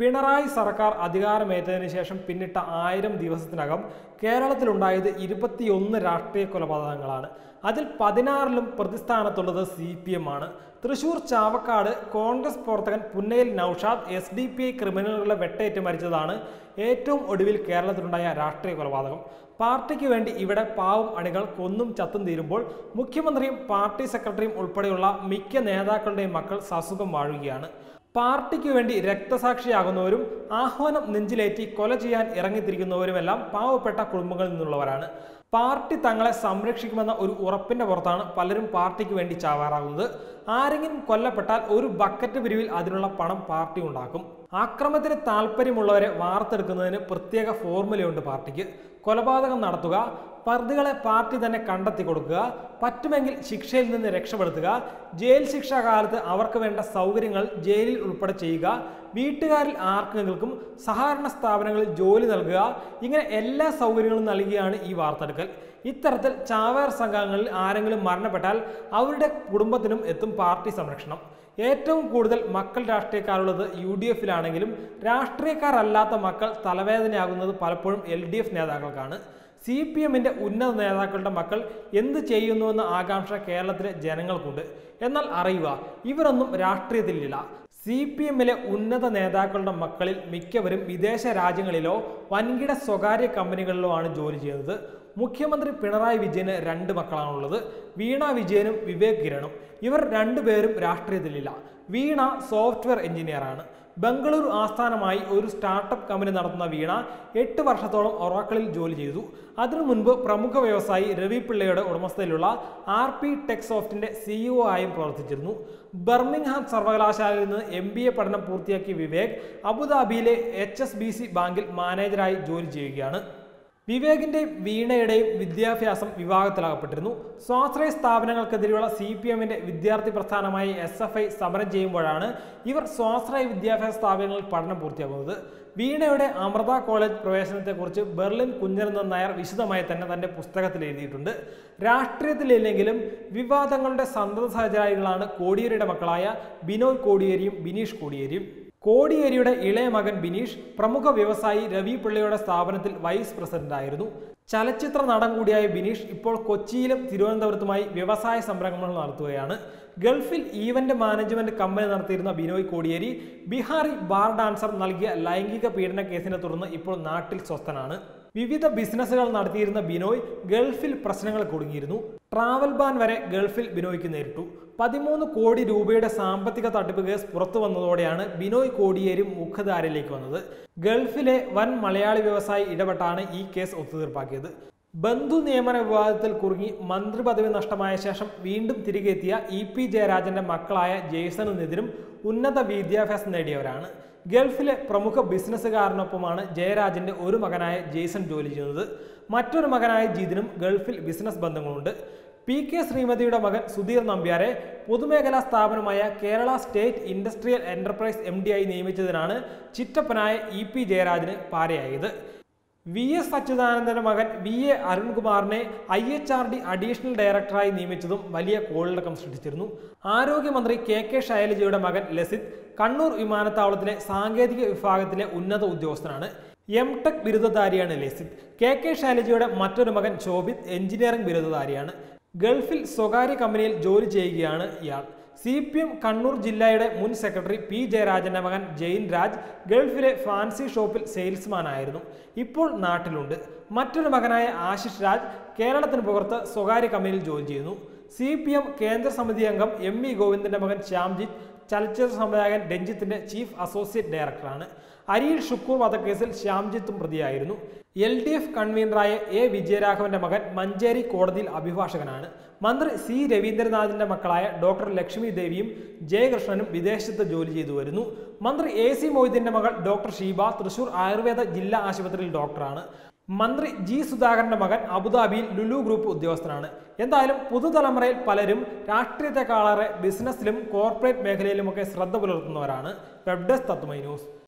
പിണറായി സർക്കാർ അധികാരമേറ്റതിനു ശേഷം പിന്നിട്ട ആയിരം ദിവസത്തിനകം കേരളത്തിലുണ്ടായത് ഇരുപത്തിയൊന്ന് രാഷ്ട്രീയ കൊലപാതകങ്ങളാണ് അതിൽ പതിനാറിലും പ്രതിസ്ഥാനത്തുള്ളത് സി പി എം ആണ് തൃശൂർ ചാവക്കാട് കോൺഗ്രസ് പ്രവർത്തകൻ പുന്നയിൽ Naushad S D P I ക്രിമിനലുകളെ വെട്ടേറ്റ് മരിച്ചതാണ് ഏറ്റവും ഒടുവിൽ കേരളത്തിലുണ്ടായ രാഷ്ട്രീയ കൊലപാതകം പാർട്ടിക്ക് വേണ്ടി ഇവിടെ പാവം അണികൾ കൊന്നും ചത്തും തീരുമ്പോൾ മുഖ്യമന്ത്രിയും പാർട്ടി സെക്രട്ടറിയും ഉൾപ്പെടെയുള്ള മിക്ക നേതാക്കളുടെയും മക്കൾ സസുഖം വാഴുകയാണ് പാർട്ടിക്ക് വേണ്ടി രക്തസാക്ഷിയാകുന്നവരും ആഹ്വാനം നെഞ്ചിലേറ്റി കൊല ചെയ്യാൻ ഇറങ്ങിത്തിരിക്കുന്നവരുമെല്ലാം പാവപ്പെട്ട കുടുംബങ്ങളിൽ നിന്നുള്ളവരാണ് പാർട്ടി തങ്ങളെ സംരക്ഷിക്കുമെന്ന ഒരു ഉറപ്പിന്റെ പുറത്താണ് പലരും പാർട്ടിക്ക് വേണ്ടി ചാവാറാകുന്നത് ആരെങ്കിലും കൊല്ലപ്പെട്ടാൽ ഒരു ബക്കറ്റ് പിരിവിൽ അതിനുള്ള പണം പാർട്ടി ഉണ്ടാക്കും ആക്രമണത്തിന് താല്പര്യമുള്ളവരെ വാർത്തെടുക്കുന്നതിന് പ്രത്യേക ഫോർമുലയുണ്ട് പാർട്ടിക്ക് കൊലപാതകം നടത്തുക പ്രതികളെ പാർട്ടി തന്നെ കണ്ടെത്തി കൊടുക്കുക പറ്റുമെങ്കിൽ ശിക്ഷയിൽ നിന്ന് രക്ഷപ്പെടുത്തുക ജയിൽ ശിക്ഷാ കാലത്ത് അവർക്ക് വേണ്ട സൗകര്യങ്ങൾ ജയിലിൽ ഉൾപ്പെടെ ചെയ്യുക വീട്ടുകാരിൽ ആർക്കെങ്കിലും സഹകരണ സ്ഥാപനങ്ങളിൽ ജോലി നൽകുക ഇങ്ങനെ എല്ലാ സൗകര്യങ്ങളും നൽകിയാണ് ഈ വാർത്തെടുക്കൽ ഇത്തരത്തിൽ ചാവേർ സംഘങ്ങളിൽ ആരെങ്കിലും മരണപ്പെട്ടാൽ അവരുടെ കുടുംബത്തിനും എത്തും പാർട്ടി സംരക്ഷണം ഏറ്റവും കൂടുതൽ മക്കൾ രാഷ്ട്രീയക്കാരുള്ളത് യു ഡി എഫിലാണെങ്കിലും രാഷ്ട്രീയക്കാരല്ലാത്ത മക്കൾ തലവേദനയാകുന്നത് പലപ്പോഴും എൽ ഡി എഫ് നേതാക്കൾക്കാണ് സി പി എമ്മിൻ്റെ ഉന്നത നേതാക്കളുടെ മക്കൾ എന്ത് ചെയ്യുന്നുവെന്ന ആകാംക്ഷ കേരളത്തിലെ ജനങ്ങൾക്കുണ്ട് എന്നാൽ അറിയുക ഇവരൊന്നും രാഷ്ട്രീയത്തിലില്ല സി പി എമ്മിലെ ഉന്നത നേതാക്കളുടെ മക്കളിൽ മിക്കവരും വിദേശ രാജ്യങ്ങളിലോ വൻകിട സ്വകാര്യ കമ്പനികളിലോ ആണ് ജോലി ചെയ്യുന്നത് മുഖ്യമന്ത്രി പിണറായി വിജയന് രണ്ട് മക്കളാണുള്ളത് വീണ വിജയനും വിവേക് കിരണും ഇവർ രണ്ടുപേരും രാഷ്ട്രീയത്തിലില്ല വീണ സോഫ്റ്റ്വെയർ എഞ്ചിനീയറാണ് ബംഗളൂരു ആസ്ഥാനമായി ഒരു സ്റ്റാർട്ടപ്പ് കമ്പനി നടത്തുന്ന വീണ എട്ട് വർഷത്തോളം ഒറാക്കിളിൽ ജോലി ചെയ്തു അതിനു മുൻപ് പ്രമുഖ വ്യവസായി രവി പിള്ളയുടെ ഉടമസ്ഥതയിലുള്ള ആർ പി ടെക് സോഫ്റ്റിന്റെ സിഇഒ ആയും പ്രവർത്തിച്ചിരുന്നു ബർമിംഗ്ഹാം സർവകലാശാലയിൽ നിന്ന് എം ബി എ പഠനം പൂർത്തിയാക്കിയ വിവേക് അബുദാബിയിലെ എച്ച് എസ് ബി സി ബാങ്കിൽ മാനേജറായി ജോലി ചെയ്യുകയാണ് വിവേകിന്റെയും വീണയുടെയും വിദ്യാഭ്യാസം വിവാഹത്തിലാകപ്പെട്ടിരുന്നു സ്വാശ്രയ സ്ഥാപനങ്ങൾക്കെതിരെയുള്ള സി പി എമ്മിന്റെ വിദ്യാർത്ഥി പ്രസ്ഥാനമായ എസ് എഫ് ഐ സമരം ചെയ്യുമ്പോഴാണ് ഇവർ സ്വാശ്രയ വിദ്യാഭ്യാസ സ്ഥാപനങ്ങളിൽ പഠനം പൂർത്തിയാക്കുന്നത് വീണയുടെ അമൃത കോളേജ് പ്രവേശനത്തെക്കുറിച്ച് ബെർലിൻ കുഞ്ഞനന്ദൻ നായർ വിശദമായി തന്നെ തന്റെ പുസ്തകത്തിൽ എഴുതിയിട്ടുണ്ട് രാഷ്ട്രീയത്തിലില്ലെങ്കിലും വിവാദങ്ങളുടെ സന്തത സഹചാരികളാണ് കോടിയേരിയുടെ മക്കളായ ബിനോയ് കോടിയേരിയും ബിനീഷ് കോടിയേരിയും കോടിയേരിയുടെ ഇളയ മകൻ ബിനീഷ് പ്രമുഖ വ്യവസായി രവി പിള്ളയുടെ സ്ഥാപനത്തിൽ വൈസ് പ്രസിഡന്റായിരുന്നു ചലച്ചിത്ര നടൻ കൂടിയായ ബിനീഷ് ഇപ്പോൾ കൊച്ചിയിലും തിരുവനന്തപുരത്തുമായി വ്യവസായ സംരംഭങ്ങൾ നടത്തുകയാണ് ഗൾഫിൽ ഈവന്റ് മാനേജ്മെന്റ് കമ്പനി നടത്തിയിരുന്ന ബിനോയ് കോടിയേരി ബീഹാറി ബാർ ഡാൻസർ നൽകിയ ലൈംഗിക പീഡന കേസിനെ തുടർന്ന് ഇപ്പോൾ നാട്ടിൽ സ്വസ്ഥനാണ് വിവിധ ബിസിനസ്സുകൾ നടത്തിയിരുന്ന ബിനോയ് ഗൾഫിൽ പ്രശ്നങ്ങൾ കുടുങ്ങിയിരുന്നു ട്രാവൽ ബാൻ വരെ ഗൾഫിൽ ബിനോയ്ക്ക് നേരിട്ടു പതിമൂന്ന് കോടി രൂപയുടെ സാമ്പത്തിക തട്ടിപ്പ് കേസ് പുറത്തു വന്നതോടെയാണ് ബിനോയ് കോടിയേരി മുഖധാരയിലേക്ക് വന്നത് ഗൾഫിലെ വൻ മലയാളി വ്യവസായി ഇടപെട്ടാണ് ഈ കേസ് ഒത്തുതീർപ്പാക്കിയത് ബന്ധു നിയമന വിവാദത്തിൽ കുറുങ്ങി മന്ത്രി പദവി നഷ്ടമായ ശേഷം വീണ്ടും തിരികെ എത്തിയ ഇ പി ജയരാജന്റെ മക്കളായ ജെയ്സണും നിതിനും ഉന്നത വിദ്യാഭ്യാസം നേടിയവരാണ് ഗൾഫിലെ പ്രമുഖ ബിസിനസ്സുകാരനൊപ്പമാണ് ജയരാജന്റെ ഒരു മകനായ ജെയ്സൺ ജോലി ചെയ്യുന്നത് മറ്റൊരു മകനായ ജിതിനും ഗൾഫിൽ ബിസിനസ് ബന്ധങ്ങളുണ്ട് പി കെ ശ്രീമതിയുടെ മകൻ സുധീർ നമ്പ്യാരെ പൊതുമേഖലാ സ്ഥാപനമായ Kerala state industrial enterprise M D ആയി നിയമിച്ചതിനാണ് ചിറ്റപ്പനായ ഇ പി ജയരാജന് പാരയായത് വി എസ് അച്യുതാനന്ദന്റെ മകൻ വി എ അരുൺകുമാറിനെ I H R D additional ഡയറക്ടറായി നിയമിച്ചതും വലിയ കോളിളക്കം സൃഷ്ടിച്ചിരുന്നു ആരോഗ്യമന്ത്രി കെ കെ ശൈലജയുടെ മകൻ ലസിത് കണ്ണൂർ വിമാനത്താവളത്തിലെ സാങ്കേതിക വിഭാഗത്തിലെ ഉന്നത ഉദ്യോഗസ്ഥനാണ് എം ടെക് ബിരുദധാരിയാണ് ലസിത് കെ കെ ശൈലജയുടെ മറ്റൊരു മകൻ ശോഭിത് എഞ്ചിനീയറിംഗ് ബിരുദധാരിയാണ് ഗൾഫിൽ സ്വകാര്യ കമ്പനിയിൽ ജോലി ചെയ്യുകയാണ് ഇയാൾ സി പി എം കണ്ണൂർ ജില്ലയുടെ മുൻ സെക്രട്ടറി പി ജയരാജന്റെ മകൻ ജെയിൻ രാജ് ഗൾഫിലെ ഫാൻസി ഷോപ്പിൽ സെയിൽസ്മാൻ ആയിരുന്നു ഇപ്പോൾ നാട്ടിലുണ്ട് മറ്റൊരു മകനായ ആശിഷ് രാജ് കേരളത്തിന് പുറത്ത് സ്വകാര്യ കമ്പനിയിൽ ജോലി ചെയ്യുന്നു സി പി എം കേന്ദ്ര സമിതി അംഗം എം വി ഗോവിന്ദന്റെ മകൻ ശ്യാംജിത്ത് ചലച്ചിത്ര സംവിധായകൻ രഞ്ജിത്തിന്റെ ചീഫ് അസോസിയേറ്റ് ഡയറക്ടറാണ് അരിയിൽ ഷുക്കൂർ വധക്കേസിൽ ശ്യാംജിത്തും പ്രതിയായിരുന്നു എൽ ഡി എഫ് കൺവീനറായ എ വിജയരാഘവന്റെ മകൻ മഞ്ചേരി കോടതിയിൽ അഭിഭാഷകനാണ് മന്ത്രി സി രവീന്ദ്രനാഥിന്റെ മക്കളായ ഡോക്ടർ ലക്ഷ്മി ദേവിയും ജയകൃഷ്ണനും വിദേശത്ത് ജോലി ചെയ്തു വരുന്നു മന്ത്രി എ സി മൊയ്തീന്റെ മകൾ ഡോക്ടർ ഷീബ തൃശൂർ ആയുർവേദ ജില്ലാ ആശുപത്രിയിൽ ഡോക്ടറാണ് മന്ത്രി ജി സുധാകരന്റെ മകൻ അബുദാബിയിൽ ലുലു ഗ്രൂപ്പ് ഉദ്യോഗസ്ഥനാണ് എന്തായാലും പുതുതലമുറയിൽ പലരും രാഷ്ട്രീയത്തെക്കാളേറെ ബിസിനസ്സിലും കോർപ്പറേറ്റ് മേഖലയിലുമൊക്കെ ശ്രദ്ധ പുലർത്തുന്നവരാണ് വെബ് ഡെസ്ക് തത്വമൈ ന്യൂസ്